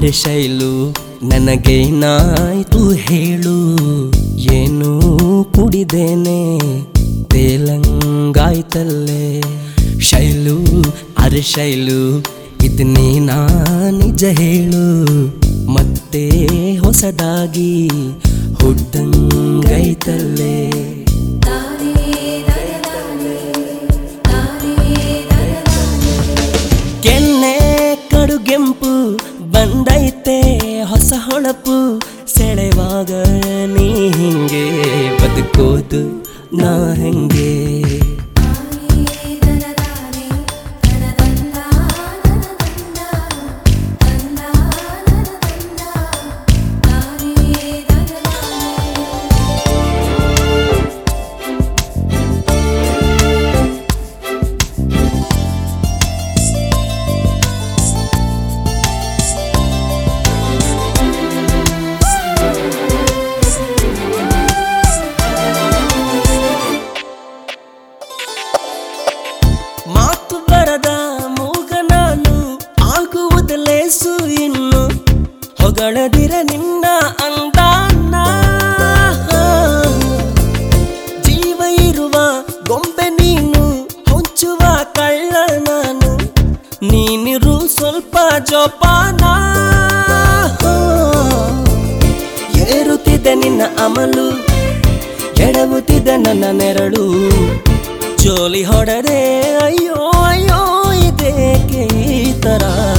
ಅರೆ ಶೈಲು ನನಗೇನಾಯ್ತು ಹೇಳು ಏನು ಕುಡಿದೇನೆ ತೇಲಂಗಾಯ್ತಲ್ಲೇ ಶೈಲು ಅರೆ ಶೈಲು ಇದು ನೀನಾ ನಿಜ ಹೇಳು ಮತ್ತೆ ಹೊಸದಾಗಿ ಹುಟ್ಟಂಗೈತಲ್ಲೇ ಕೆನ್ನೆ ಕಡುಗೆಂಪು ಬಂದೈತೆ ಹೊಸ ಹೊಳಪು ಸೆಳೆವಾಗ ನೀ ಹಿಂಗೆ ಬದುಕೋದು ನಾ ಹೆಂಗೆ ಮಾತು ಬರದ ಮೂಗ ನಾನು ಆಗುವುದಲೇಸು ಇನ್ನು ಹೊಗಳದಿರ ನಿನ್ನ ಅಂದಾನ ಜೀವ ಇರುವ ಗೊಂಬೆ ನೀನು ಹೊಂಚುವ ಕಳ್ಳ ನಾನು ನೀನಿರು ಸ್ವಲ್ಪ ಜೋಪಾನ ಏರುತ್ತಿದೆ ನಿನ್ನ ಅಮಲು ಎಡವುತ್ತಿದೆ ನನ್ನ ನೆರಳು ಜೋಲಿ ಹೊಡೆದೆ ಅಯ್ಯೋ ಅಯ್ಯೋ ಇದೇಕೆ ಈ ತರ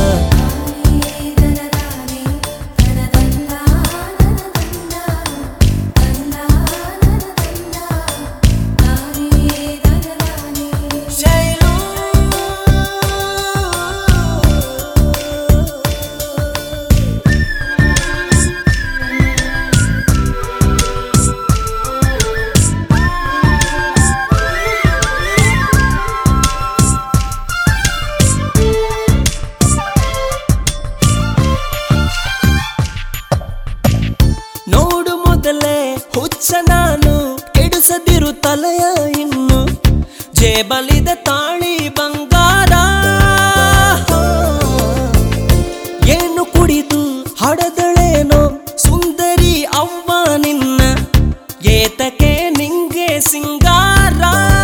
ಶೈಲು ನೋಡು ಮೊದಲೇ ಹುಚ್ಚ ನಾನು ಕೆಡಿಸದಿರು ತಲೆಯ ಇನ್ನು ಜೇಬಲಿದ ತಾಳಿ ಬಂಗಾರ ಏನು ಕುಡಿದು ಹಡದಳೇನೋ ಸುಂದರಿ ಅವ್ವ ನಿನ್ನ ಏತಕ್ಕೆ ನಿಂಗೆ ಸಿಂಗಾರ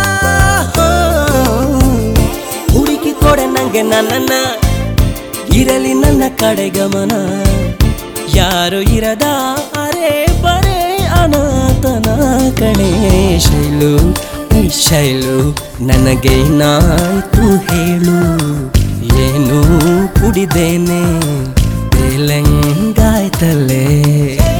ಹುಡುಕಿ ಕೊಡೆ ನಂಗೆ ನನ್ನನ್ನ ಇರಲಿ ನನ್ನ ಕಡೆ ಗಮನ ಯಾರು ಇರದ ಅರೆ ಬರೇ ಅನಾಥನ ಕಣೆ ಶೈಲು ಈ ಶೈಲು ನನಗೇನಾಯ್ತು ಹೇಳು ಏನು ಕುಡಿದೇನೆ ತೇಲಂಗಾಯ್ತಲ್ಲೇ